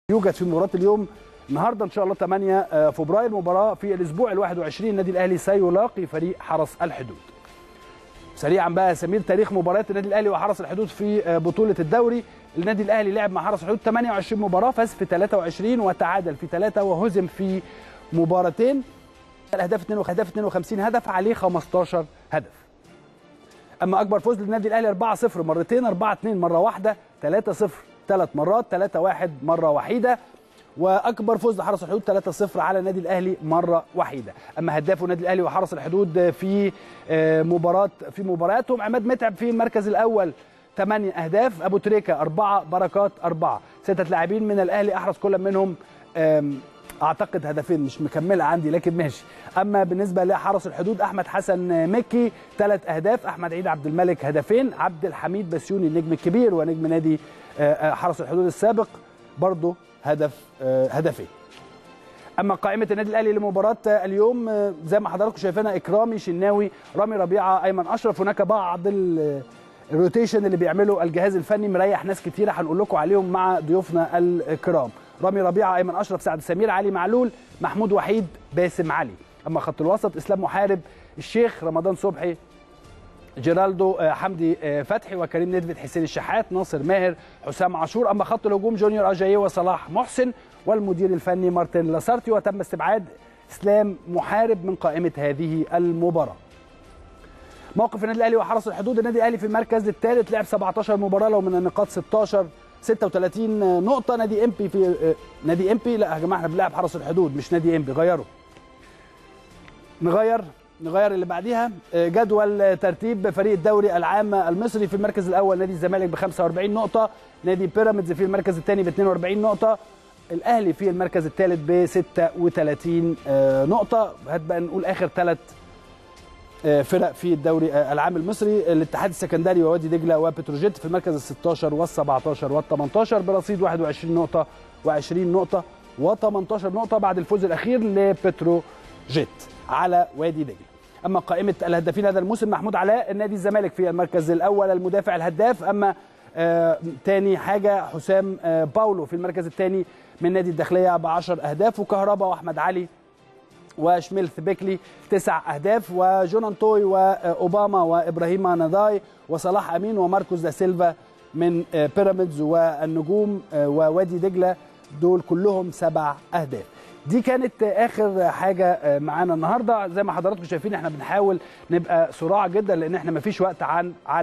يوجد في مباراه اليوم النهارده ان شاء الله 8 فبراير مباراه في الاسبوع ال 21 النادي الاهلي سيلاقي فريق حرس الحدود. سريعا بقى سمير تاريخ مباريات النادي الاهلي وحرس الحدود في بطوله الدوري النادي الاهلي لعب مع حرس الحدود 28 مباراه فاز في 23 وتعادل في 3 وهزم في مباراتين الاهداف 52 هدف عليه 15 هدف اما اكبر فوز للنادي الاهلي 4-0 مرتين 4-2 مره واحده 3-0 ثلاث مرات 3-1 مره وحيده واكبر فوز لحرس الحدود 3-0 على النادي الاهلي مره وحيده اما هداف النادي الاهلي وحرس الحدود في مباراه في مبارياتهم عماد متعب في المركز الاول 8 اهداف ابو تريكه 4 بركات 4 سته لاعبين من الاهلي احرز كل منهم اعتقد هدفين مش مكمله عندي لكن ماشي اما بالنسبه لحرس الحدود احمد حسن مكي ثلاث اهداف احمد عيد عبد الملك هدفين عبد الحميد بسيوني النجم الكبير ونجم نادي حرس الحدود السابق برضه هدف هدفين اما قائمه النادي الاهلي لمباراه اليوم زي ما حضراتكم شايفينها اكرامي شناوي رامي ربيعه ايمن اشرف هناك بعض الروتيشن اللي بيعمله الجهاز الفني مريح ناس كتيره هنقول لكم عليهم مع ضيوفنا الكرام رامي ربيعه ايمن اشرف سعد سمير علي معلول محمود وحيد باسم علي اما خط الوسط اسلام محارب الشيخ رمضان صبحي جيرالدو حمدي فتحي وكريم ندفت حسين الشحات ناصر ماهر حسام عاشور اما خط الهجوم جونيور اجاييه وصلاح محسن والمدير الفني مارتن لاسارتي وتم استبعاد اسلام محارب من قائمه هذه المباراه موقف النادي الاهلي وحرس الحدود النادي الاهلي في المركز الثالث لعب 17 مباراه لو من النقاط 16 36 نقطه نادي امبي في نادي امبي لا يا جماعه احنا بنلعب حرس الحدود مش نادي امبي غيروا نغير نغير اللي بعديها جدول ترتيب فريق الدوري العام المصري في المركز الاول نادي الزمالك ب 45 نقطه نادي بيراميدز في المركز الثاني ب 42 نقطه الاهلي في المركز الثالث ب 36 نقطه هات بقى نقول اخر ثلاث فرق في الدوري العام المصري الاتحاد السكندري ووادي دجله وبتروجيت في المركز ال 16 وال 17 وال 18 برصيد 21 نقطه و20 نقطه و18 نقطه بعد الفوز الاخير لبتروجيت على وادي دجله اما قائمه الهدافين هذا الموسم محمود علاء النادي الزمالك في المركز الاول المدافع الهداف اما آه تاني حاجه حسام آه باولو في المركز الثاني من نادي الداخليه ب 10 اهداف وكهربا واحمد علي وشميلث بيكلي تسع اهداف وجونانتوي واوباما وابراهيم نضاي وصلاح امين وماركوس دا سيلفا من آه بيراميدز والنجوم ووادي دجله دول كلهم سبع اهداف دي كانت اخر حاجه معانا النهارده زي ما حضراتكم شايفين احنا بنحاول نبقى سراع جدا لان احنا مفيش وقت عن